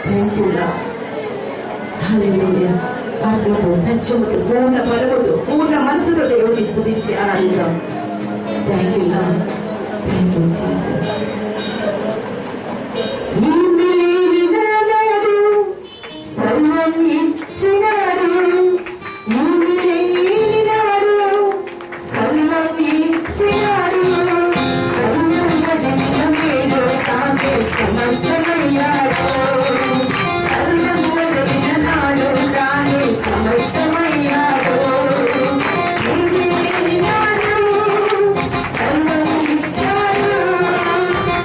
Thank you లా హల్లెలూయా ఆత్మతో సత్యముతో పూర్ణ బలముతో పూర్ణ మనసుతో దేవుని స్తుతించి ఆనందిద్దాం థ్యాంక్ యూ లా థ్యాంక్ యూ జీసస్ సర్వం ఇచ్చినాడు నిన్నేలినాడు సర్వం ఇచ్చినాడు సర్వమైన మేలు తానే సమస్తమయ్యాడు సర్వమైన నాడు తానే సమస్తమయ్యాడు నిన్నేలినాడు సర్వం ఇచ్చాడు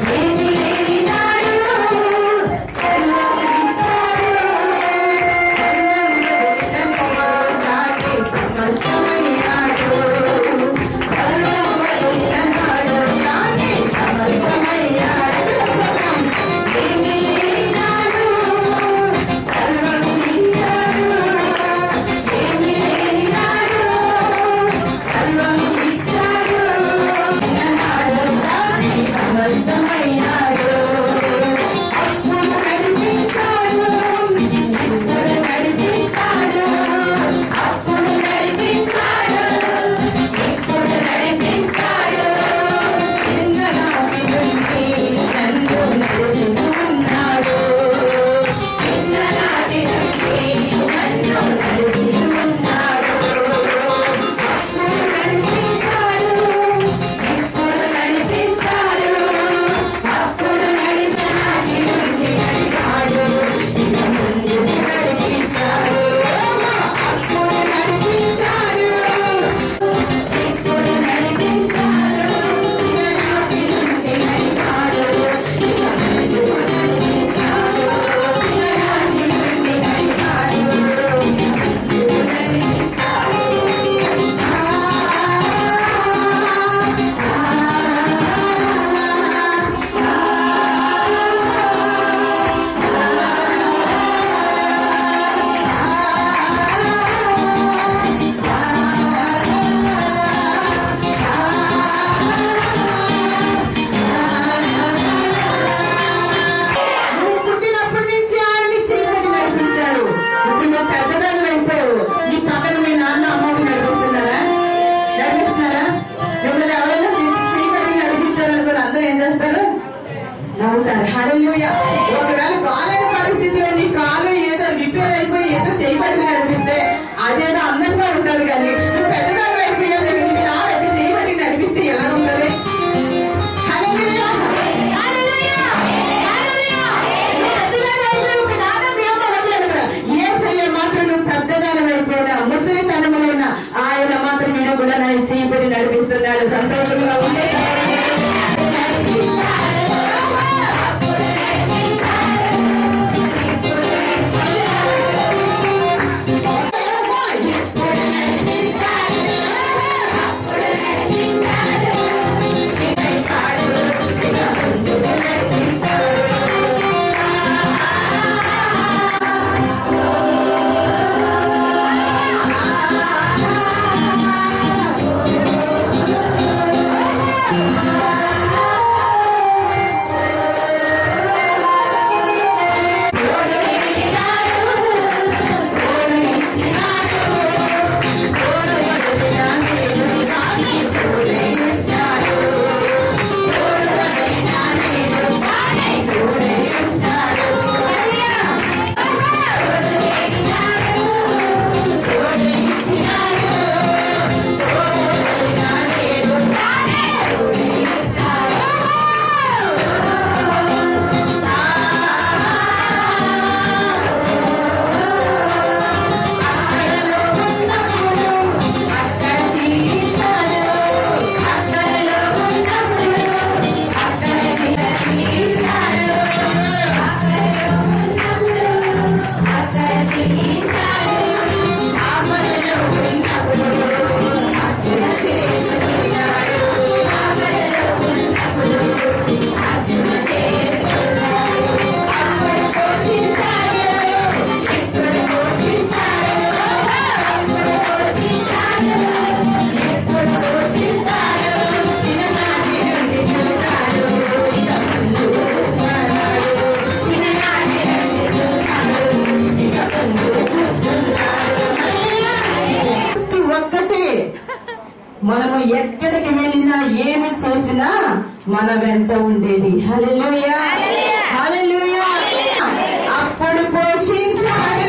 మనము ఎక్కడికి వెళ్ళినా ఏమి చేసినా మన వెంట ఉండేది హల్లెలూయా హల్లెలూయా అప్పుడు పోషించాడు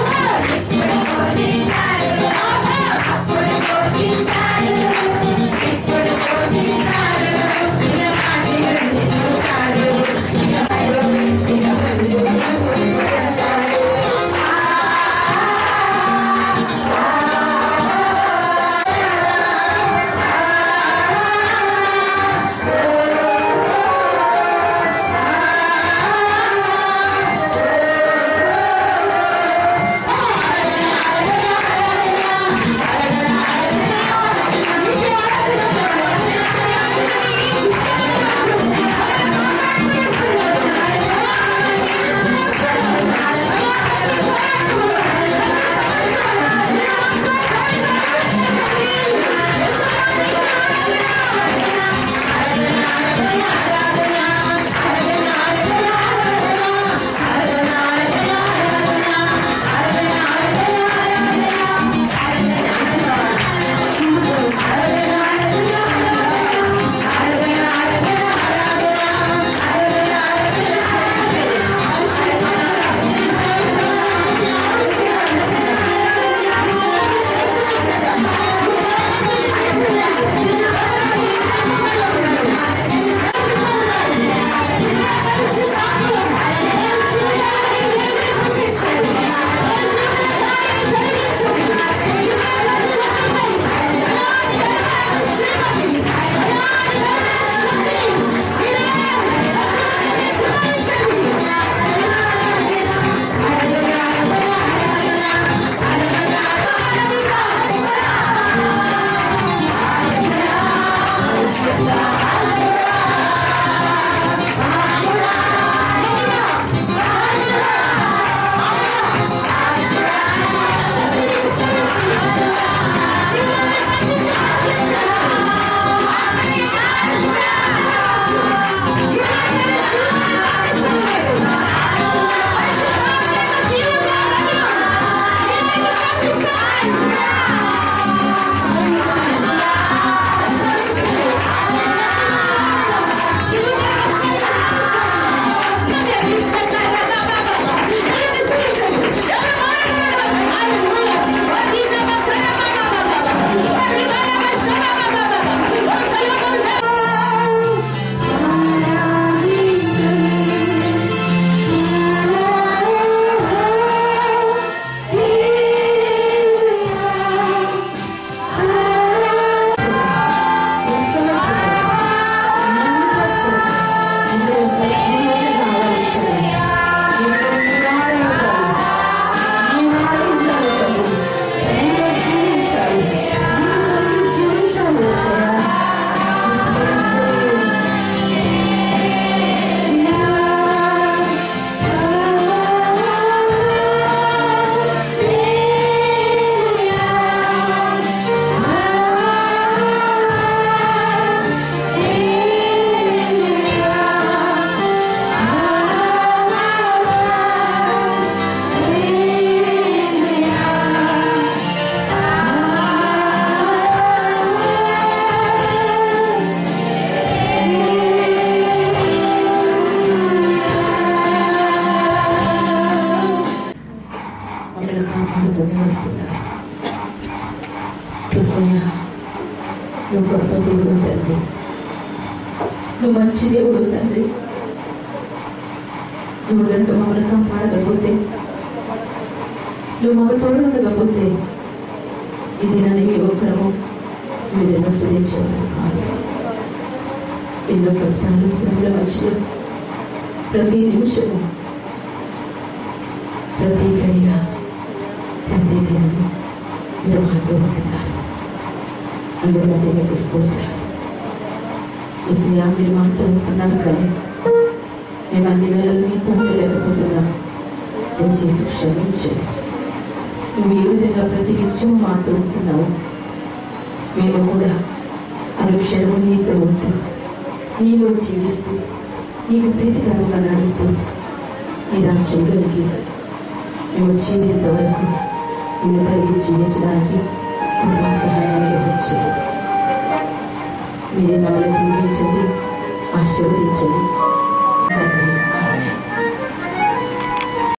మమ్మల్ని కాపాడుతూనే వస్తున్నారు యేసయ్యా, నువ్వు గొప్ప దేవుడు తండ్రి నువ్వు మంచి దేవుడు తండ్రి నువ్వు కనుక మమ్మల్ని కాపాడకపోతే నువ్వు మాకు తోడుండకపోతే ఇది నన్ను ఏ ఒక్కరము మీరు స్థుతించేవారు కాదు ఎన్నో కష్టాలు శ్రమల మధ్యలో ప్రతి నిమిషము ప్రతి గడియ ప్రతి దినము మీరు మాతో ఉంటున్నారు అందరూ బట్టి మీకు స్తోత్రాలు ఇసయా మీరు మాతో ఉంటున్నారు కానీ మేము అన్ని వేళలు మీతో ఉండలేకపోతున్నాం దయచేసి క్షమించండి నువ్వు ఏ విధంగా ప్రతి నిత్యం మాతో ఉంటున్నావు మేము కూడా అనుక్షణము నీతో ఉంటూ నీలో జీవిస్తూ నీకు ప్రీతికరంగా నడుస్తూ నీ రాజ్యంలోనికి మేము వచ్చేంత వరకు నిన్ను కలిగి జీవించడానికి కృపా సహాయాన్ని ఇచ్చారు మీరే మమ్మల్ని దీవించండి ఆశీర్వదించండి తండ్రి ఆమేన్.